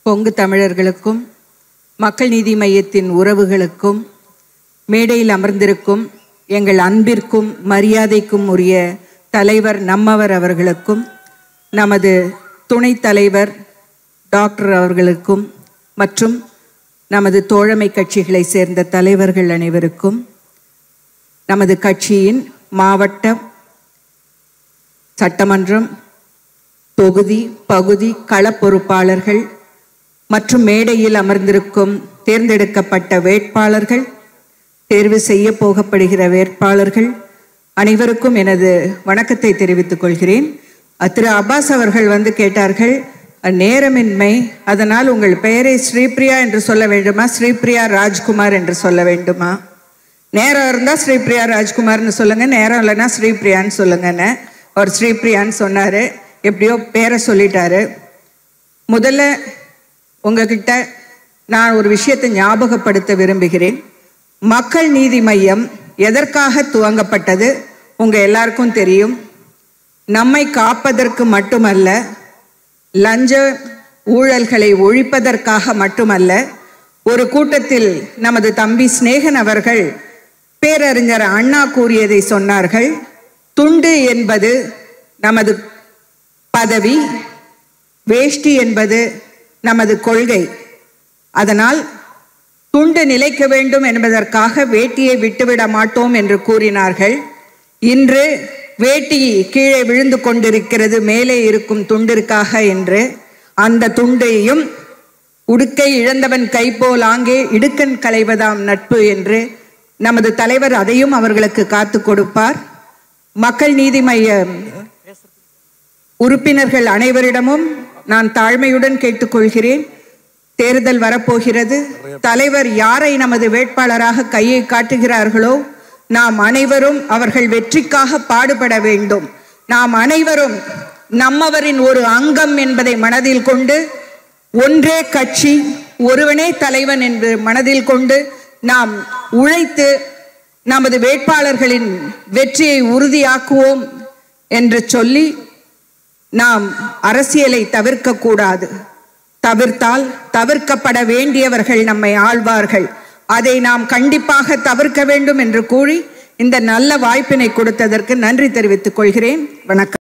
கொங்கு தமிழர்களுக்கும் மக்கள் நீதி மையத்தின் உறவுகளுக்கும் மேடையில் அமர்ந்திருக்கும் எங்கள் அன்பிற்கும் மரியாதைக்கும் உரிய தலைவர் நம்மவர் அவர்களுக்கும் நமது துணைத் தலைவர் டாக்டர் அவர்களுக்கும் மற்றும் நமது தோழமை கட்சிகளை சேர்ந்த தலைவர்கள் அனைவருக்கும் நமது கட்சியின் மாவட்ட சட்டமன்றம் தொகுதி பகுதி கள பொறுப்பாளர்கள் மற்றும் மேடையில் அமர்ந்திருக்கும் தேர்ந்தெடுக்கப்பட்ட வேட்பாளர்கள் தேர்வு செய்ய போகப்படுகிற வேட்பாளர்கள் அனைவருக்கும் எனது வணக்கத்தை தெரிவித்துக் கொள்கிறேன் அஹ் திரு அப்பாஸ் அவர்கள் வந்து கேட்டார்கள் அஹ் நேரமின்மை அதனால் உங்கள் பெயரை ஸ்ரீபிரியா என்று சொல்ல வேண்டுமா ஸ்ரீபிரியா ராஜ்குமார் என்று சொல்ல வேண்டுமா நேரம் இருந்தால் ஸ்ரீபிரியா ராஜ்குமார்னு சொல்லுங்க நேரம் இல்லைன்னா ஸ்ரீபிரியான்னு சொல்லுங்கன்னு அவர் ஸ்ரீபிரியான்னு சொன்னார் எப்படியோ பேரை சொல்லிட்டாரு முதல்ல உங்ககிட்ட நான் ஒரு விஷயத்தை ஞாபகப்படுத்த விரும்புகிறேன் மக்கள் நீதி மையம் எதற்காக துவங்கப்பட்டது உங்க எல்லாருக்கும் தெரியும் நம்மை காப்பதற்கு மட்டுமல்ல லஞ்ச ஊழல்களை ஒழிப்பதற்காக மட்டுமல்ல ஒரு கூட்டத்தில் நமது தம்பி சிநேகன் அவர்கள் பேரறிஞர் அண்ணா கூறியதை சொன்னார்கள் துண்டு என்பது நமது பதவி வேஷ்டி என்பது நமது கொள்கை அதனால் துண்டு நிலைக்க வேண்டும் என்பதற்காக வேட்டியை விட்டுவிட மாட்டோம் என்று கூறினார்கள் இன்று வேட்டி கீழே விழுந்து கொண்டிருக்கிறது மேலே இருக்கும் துண்டிற்காக என்று அந்த துண்டையும் உடுக்கை இழந்தவன் கை போல் ஆங்கே இடுக்கன் களைவதாம் நட்பு என்று நமது தலைவர் அதையும் அவர்களுக்கு காத்து கொடுப்பார் மக்கள் நீதி மைய உறுப்பினர்கள் அனைவரிடமும் நான் தாழ்மையுடன் கேட்டுக்கொள்கிறேன் தேர்தல் வரப்போகிறது தலைவர் யாரை நமது வேட்பாளராக கையை காட்டுகிறார்களோ நாம் அனைவரும் அவர்கள் வெற்றிக்காக பாடுபட வேண்டும் நாம் அனைவரும் நம்மவரின் ஒரு அங்கம் என்பதை மனதில் கொண்டு ஒன்றே கட்சி ஒருவனே தலைவன் என்று மனதில் கொண்டு நாம் உழைத்து நமது வேட்பாளர்களின் வெற்றியை உறுதியாக்குவோம் என்று சொல்லி நாம் அரசியலை தவிர்க்க கூடாது தவிர்த்தால் தவிர்க்கப்பட வேண்டியவர்கள் நம்மை ஆழ்வார்கள் அதை நாம் கண்டிப்பாக தவிர்க்க வேண்டும் என்று கூறி இந்த நல்ல வாய்ப்பினை கொடுத்ததற்கு நன்றி தெரிவித்துக் கொள்கிறேன் வணக்கம்